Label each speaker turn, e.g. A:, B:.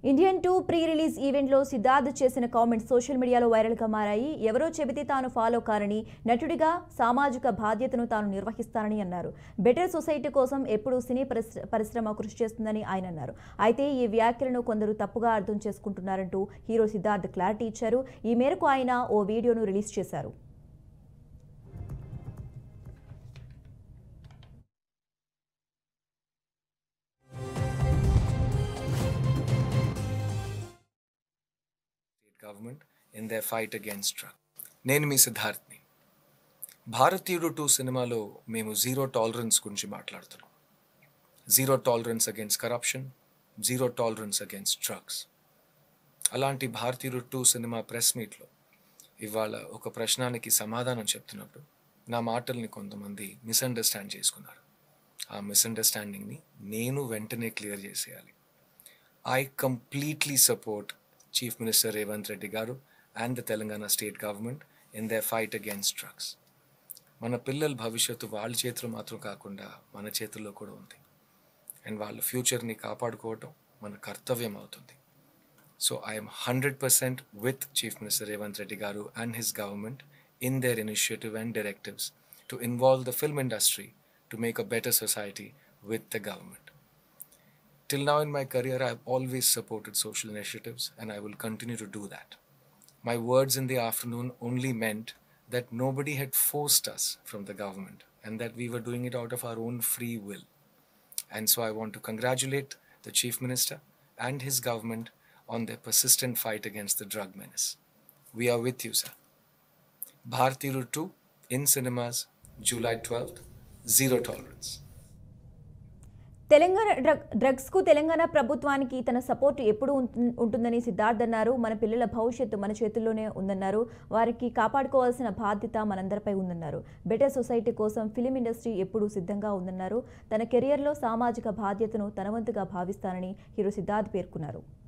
A: Indian two pre release ఈవెంట్లో సిద్ధార్థ్ చేసిన comments social మీడియాలో వైరల్గా మారాయి ఎవరో చెబితే తాను ఫాలో కారని నటుడిగా సామాజిక బాధ్యతను తాను నిర్వహిస్తానని అన్నారు బెటర్ సొసైటీ కోసం ఎప్పుడూ సినీ పరిశ్ర- పరిశ్రమ కృషి చేస్తుందని ఆయన అన్నారు అయితే ఈ వ్యాఖ్యలను కొందరు తప్పుగా అర్థం చేసుకుంటున్నారంటూ హీరో సిద్ధార్థ్ క్లారిటీ ఇచ్చారు ఈ మేరకు ఆయన ఓ వీడియోను రిలీజ్ చేశారు
B: state government in their fight against drug. నేను మీ సిద్ధార్థ్ని భారతీయుడు టూ సినిమాలో మేము జీరో టాలరెన్స్ గురించి మాట్లాడుతున్నాం zero tolerance against corruption zero tolerance against drugs అలాంటి భారతీయుడు టూ సినిమా ప్రెస్ మీట్లో ఇవాళ ఒక ప్రశ్నానికి సమాధానం చెప్తున్నప్పుడు నా మాటల్ని కొంతమంది మిస్అండర్స్టాండ్ చేసుకున్నారు ఆ మిస్అండర్స్టాండింగ్ని నేను వెంటనే క్లియర్ చేసేయాలి I completely support Chief Minister Revant Reddy Garu and the Telangana state government in their fight against drugs. మన పిల్లల భవిష్యత్తు వాళ్ళ చేతిలో మాత్రం కాకుండా మన చేతుల్లో కూడా ఉంది అండ్ వాళ్ళ ఫ్యూచర్ని కాపాడుకోవటం మన కర్తవ్యం అవుతుంది so I'm hundred percent with chief minister Revanth Reddy గారు and his government in their initiative and directives to involve the film industry to make a better society with the government Till now in my career, I've always supported social initiatives and I will continue to do that. My words in the afternoon only meant that nobody had forced us from the government and that we were doing it out of our own free will. And so I want to congratulate the Chief Minister and his government on their persistent fight against the drug menace. We are with you, sir. Bharatiru 2 in cinemas, July 12th, zero tolerance.
A: Telangana drug డ్రగ్స్కు తెలంగాణ ప్రభుత్వానికి తన support ఎప్పుడు ఉంటుం- ఉంటుందని సిద్ధార్థ్ అన్నారు మన పిల్లల భవిష్యత్తు మన చేతుల్లోనే ఉందన్నారు వారికి కాపాడుకోవాల్సిన బాధ్యత మనందరిపై ఉందన్నారు బెటర్ సొసైటీ కోసం ఫిలిం ఇండస్ట్రీ ఎప్పుడూ సిద్ధంగా ఉందన్నారు తన కెరియర్లో సామాజిక బాధ్యతను తన వంతుగా భావిస్తానని హీరో సిద్ధార్థ్ పేర్కొన్నారు